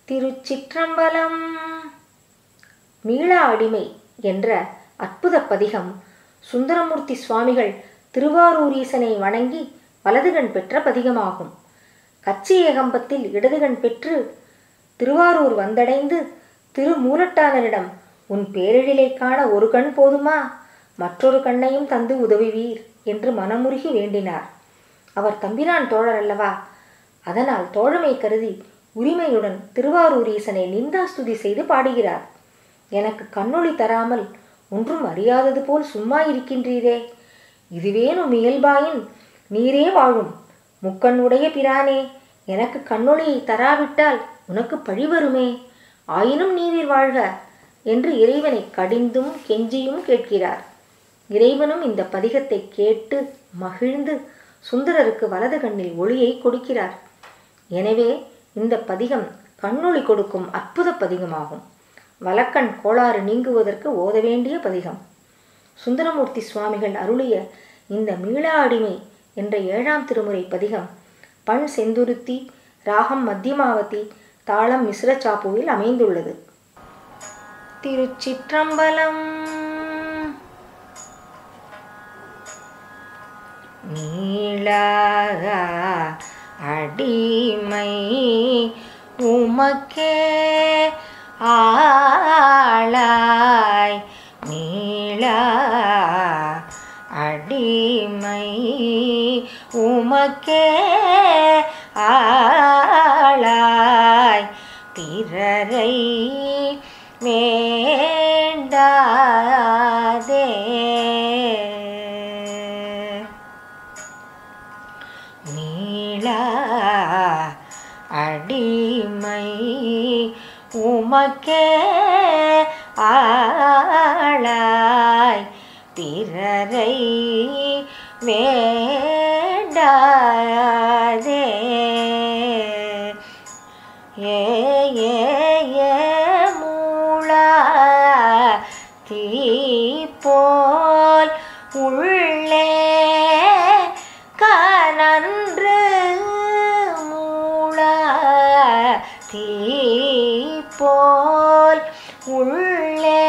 திருச்சிற்றம்பலம் மீளா அடிமை என்ற அற்புத பதிகம் சுந்தரமூர்த்தி சுவாமிகள் திருவாரூரீசனை வணங்கி வலதுகண் பெற்ற பதிகமாகும் கச்சி ஏகம்பத்தில் இடதுகண் பெற்று திருவாரூர் வந்தடைந்து திருமூலட்டானரிடம் உன் பேரெழிலை காண ஒரு கண் போதுமா மற்றொரு கண்ணையும் தந்து உதவுவீர் என்று மனமுருகி வேண்டினார் அவர் தம்பிரான் தோழர் அல்லவா அதனால் தோழமை கருதி உரிமையுடன் திருவாரூரீசனை நிந்தாஸ்துதி செய்து பாடுகிறார் எனக்கு கண்ணொளி தராமல் ஒன்றும் அறியாதது போல் சும்மா இருக்கின்றீரே இதுவேனும் இயல்பாயின் நீரே வாழும் முக்கண் உடைய பிரானே எனக்கு கண்ணொளியை தராவிட்டால் உனக்கு பழி வருமே ஆயினும் நீரில் வாழ்க என்று இறைவனை கடிந்தும் கெஞ்சியும் கேட்கிறார் இறைவனும் இந்த பதிகத்தை கேட்டு மகிழ்ந்து சுந்தரருக்கு வலது கண்ணில் ஒளியை கொடுக்கிறார் எனவே இந்த பதிகம் கண்ணொளி கொடுக்கும் அற்புத பதிகமாகும் வலக்கண் கோளாறு நீங்குவதற்கு ஓத வேண்டிய பதிகம் சுந்தரமூர்த்தி சுவாமிகள் அருளிய இந்த மீளா அடிமை என்ற ஏழாம் திருமுறை பதிகம் பண் செந்துருத்தி ராகம் மத்தியமாவதி தாளம் மிஸ்ர சாப்புவில் அமைந்துள்ளது திருச்சிற்றம்பலம் நீளா அடிமை உமக்கே ஆளாய் நீளா அடிமை உமக்கே ஆளாய் பிறரை வேண்டாதே நீளா அடிமை உமக்கே ஆளாய் பிறரை வேண்டாதே ஏ ஏ ஏ மூளா தீ போல் உள்ளே கனன்று மூளா தீ போல் உள்ளே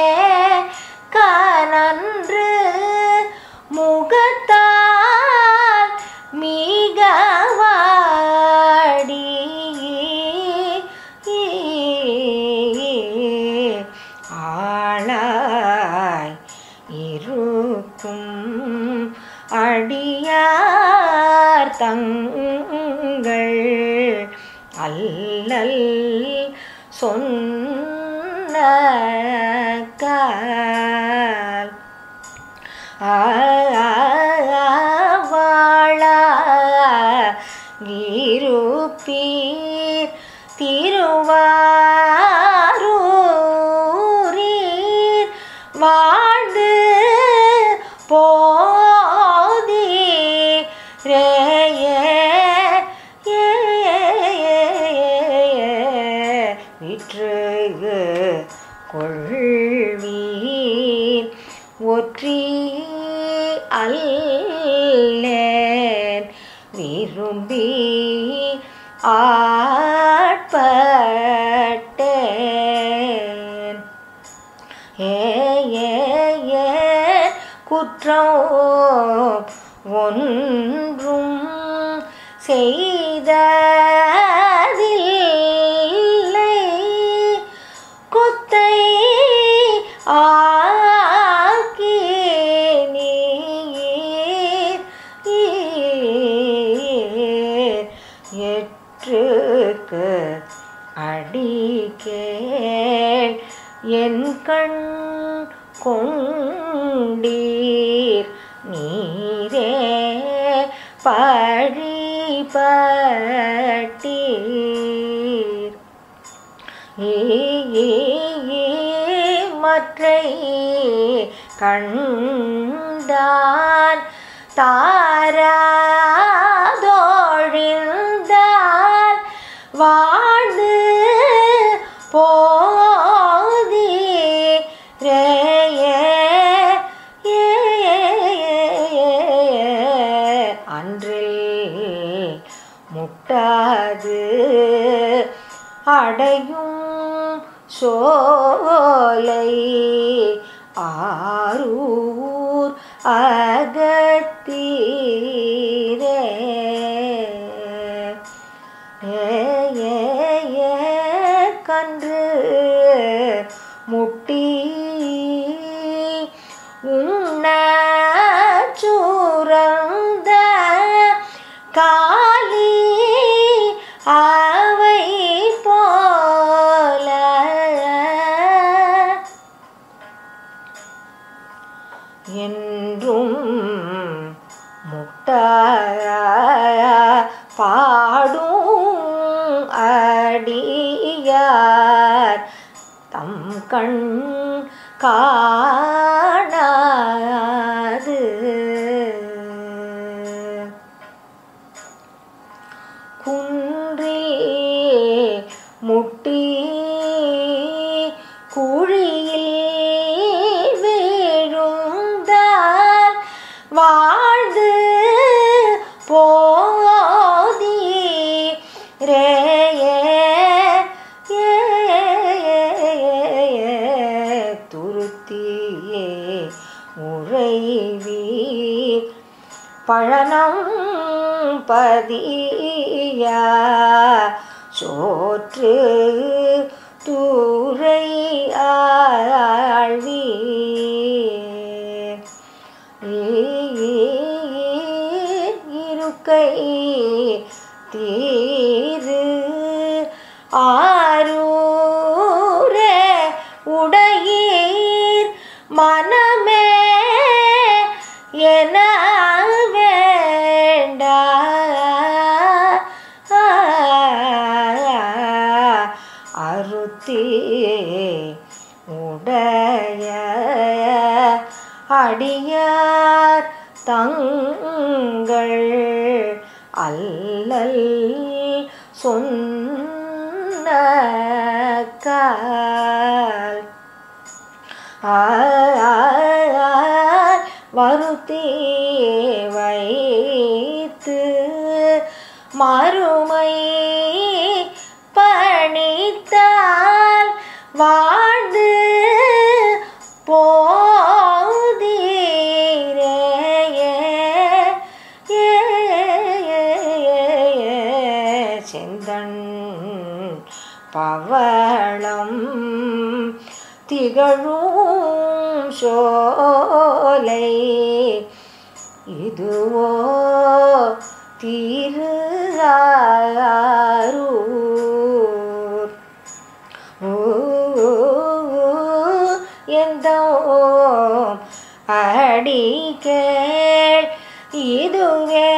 கனன்று முகத்தால் மிக வாடி ஆளாய் இருக்கும் அடியார் தங்கள் அல்லல் சொன்ன கால் வாழா இருப்பீர் திருவாரூரீர் வாழ்ந்து போதீரே விற்று கொள்வீர் ஒற்றி அல்லேன் விரும்பி ஆட்பட்டேன் ஏ ஏ ஏ குற்றம் ஒன்றும் செய்ததில்லை கொத்தை ஆக்கி நீர் எற்றுக்கு அடிக்கேள் என் கண் கொண்டீர் நீரே பழிபட்டீர் மற்றை கண்டான் தாராதோழிந்தால் வாழ்ந்து போதி அன்றில் முட்டாது அடையும் சோலை ஆரூர் அகத்தீரே ஏ ஏ ஏ கன்று முட்டி உண்ண சூரந்த காலி அவை போல என்றும் முட்ட பாடும் அடியார் தம் கண் காணாது குன்றில் முட்டி குழியில் வீழுந்தால் வாழ்ந்து போதி ரே துருத்தியே உறைவீர் பழனம் பதியா சோற்று தூரை ஆழ்வி இருக்கை தீரு ஆரூரே உடையீர் மனமே என வேண்டா அருத்தி உடைய அடியார் தங்கள் அல்லல் சொன்ன கால் ஆர் வருத்தி வைத்து மறுமை பணித்தால் வாழ்ந்து போதீரே செந்தன் பவளம் திகழும் சோலை இதுவோ திரு ஆரூர் எந்த அடிக்கேள் இதுவே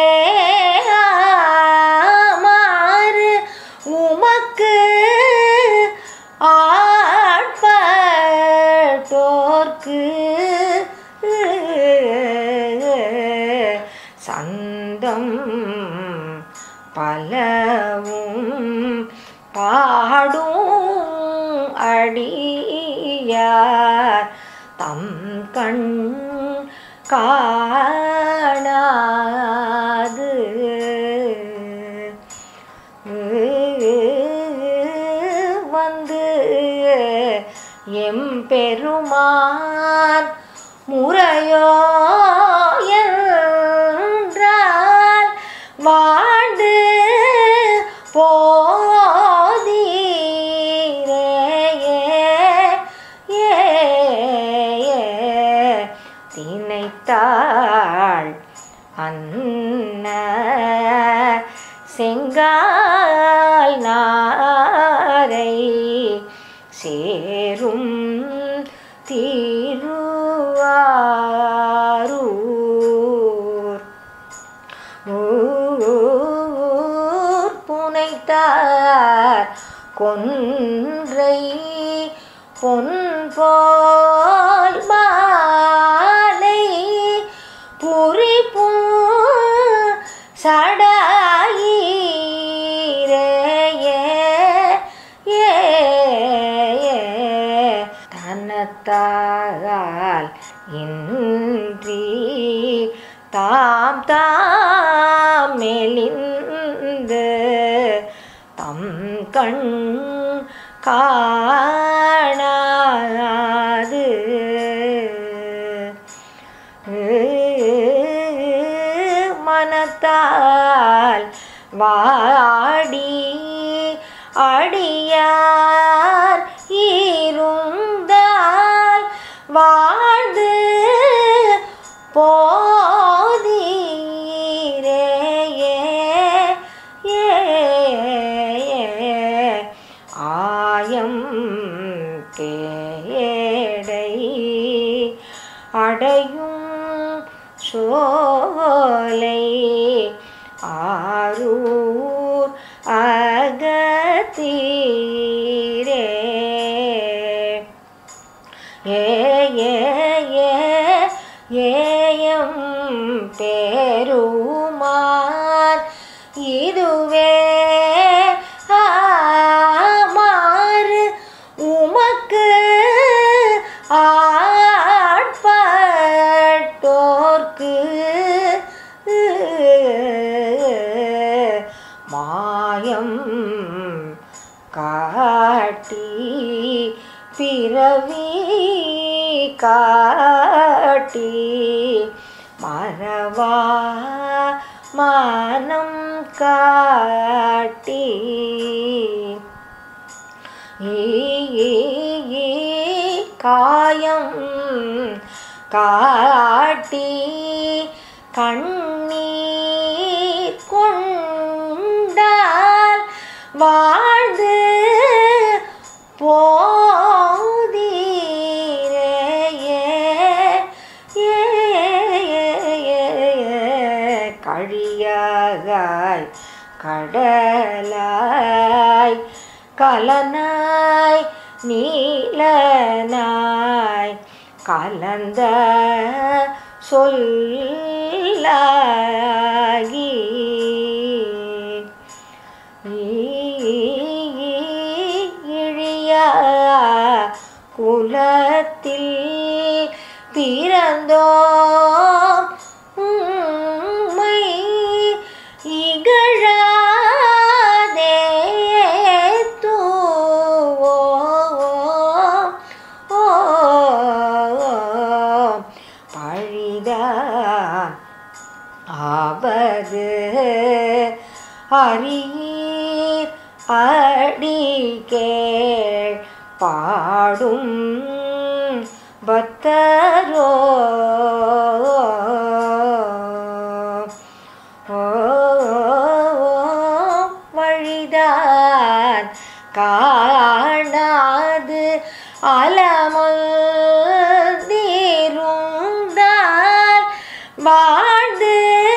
மாறு உமக்கு ஆட்பட்டோர்க்கு சந்தம் பலவும் பாடும் அடியார் தம் கண் காணாது வந்து எம்பெருமான் முறையோ என்றால் வாழ்ந்து போதீரே ஏ தினைத்தாள் அன்ன செங்கால் நாரை சேரும் திருவாரூர் ஊர் புனைத்தார் கொன்றை பொன் போல் மாலை புரிப்பு சடாயிரே ஏ தனத்தால் இன்றி தாம் தாம் மெலிந்து தம் கண் காணாது மனத்தால் வாடி அடியார் இருந்தால் வாழ்ந்து போதீரே ஏ ஆயம் கேடை அடையும் சோலை ஆரூர் அகத்தீரே ஏ ஏ ஏ ஏயம் பெருமான் இதுவே ஆமாறு உமக்கு ஆட்பட்டோர்க்கு மாயம் காட்டி பிறவி காட்டி மறவா மனம் காட்டி ஈ, ஈ, ஈ, காயம் காட்டி கண்ணீர் கொண்டால் வாழ்ந்து போதீரே ஏ, ஏ, ஏ, கழியாகாய் கடலாய் கலனாய் நீலனாய் கலந்த சொல்லாகி இழியா குலத்தில் பிறந்தோம் உம்மை இகழாதே தூவோம். ஓ பழிதான் ஆவது அறியீர் அடிகேள் பாடும் பத்தரோ ஓ வழிதான் காணாது அலமல்தீருந்தால் வாழ்ந்து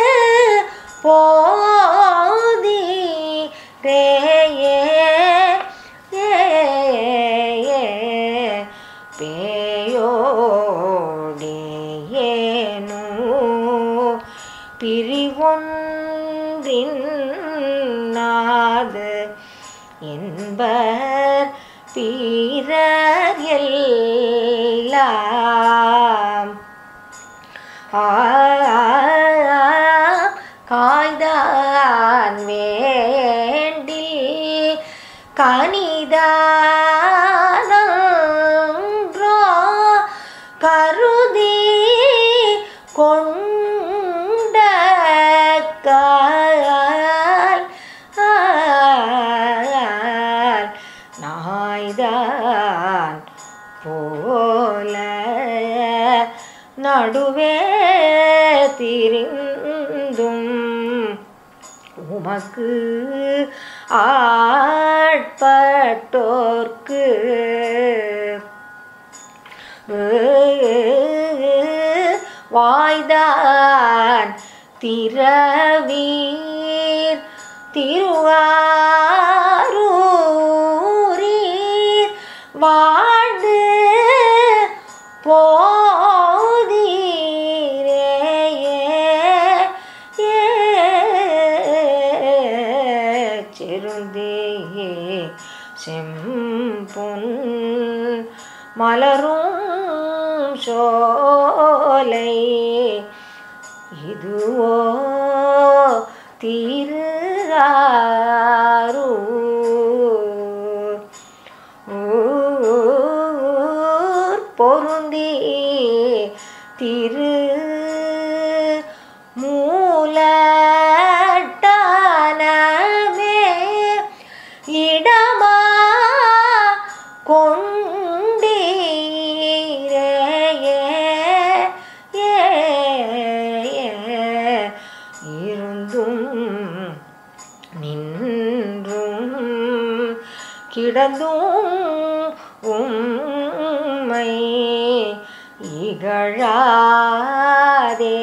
போதி ரேயே பேயோடேனோ பிரிவொன்றின்னாது என்பர் பீரர் எல்லாம் ஆ, காய்தான் வேண்டி கனிதானன்றோ கருதி கொண்ட கால் ஆல் நாய்தான் போல நடுவே திரிந்தும் உமக்கு ஆட்பட்டோர்க்கு வாய்தான் திரவீர் திருவாரூரீர் வாழ்ந்து போதீரே செருந்தே செம்பொன் மலரும் சோலை இதுவோ திரு பொருந்தி திரு மூலட்டானமே இடமா கொண்டீரே ஏ, ஏ, இருந்தும் நின்றும் கிடந்தும் உம்மை இகழாதே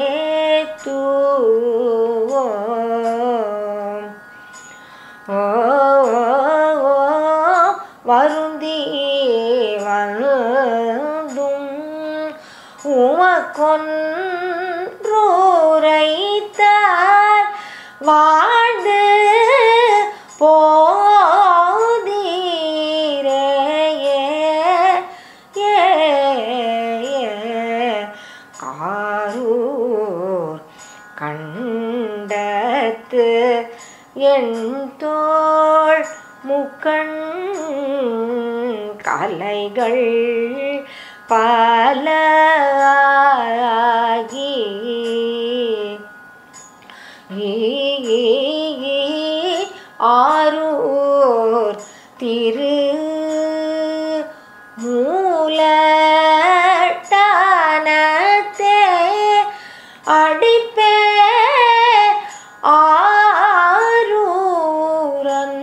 தூவோம் ஓ ஓ, ஓ, வருந்தி வந்தும் உமக்கொன்றுரைத்தார் வாழ்ந்து போதீரே ஏ, ஏ, ஏ. காரூர் கண்டத்து என் தோள் முக்கண் கலைகள் பல ஆகி ஆரூர் திரு மூலட்டானத்தே அடிப்பே ஆரூரன்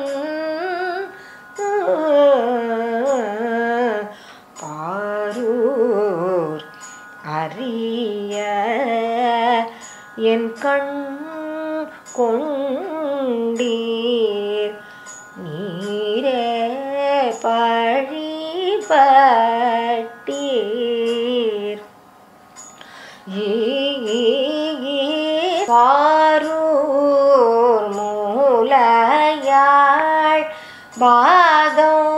பாரூர் அறிய என் கண் கொண்டீர் நீரே பழிபட்டீர் பாரூர் மூலையாள் பாதம்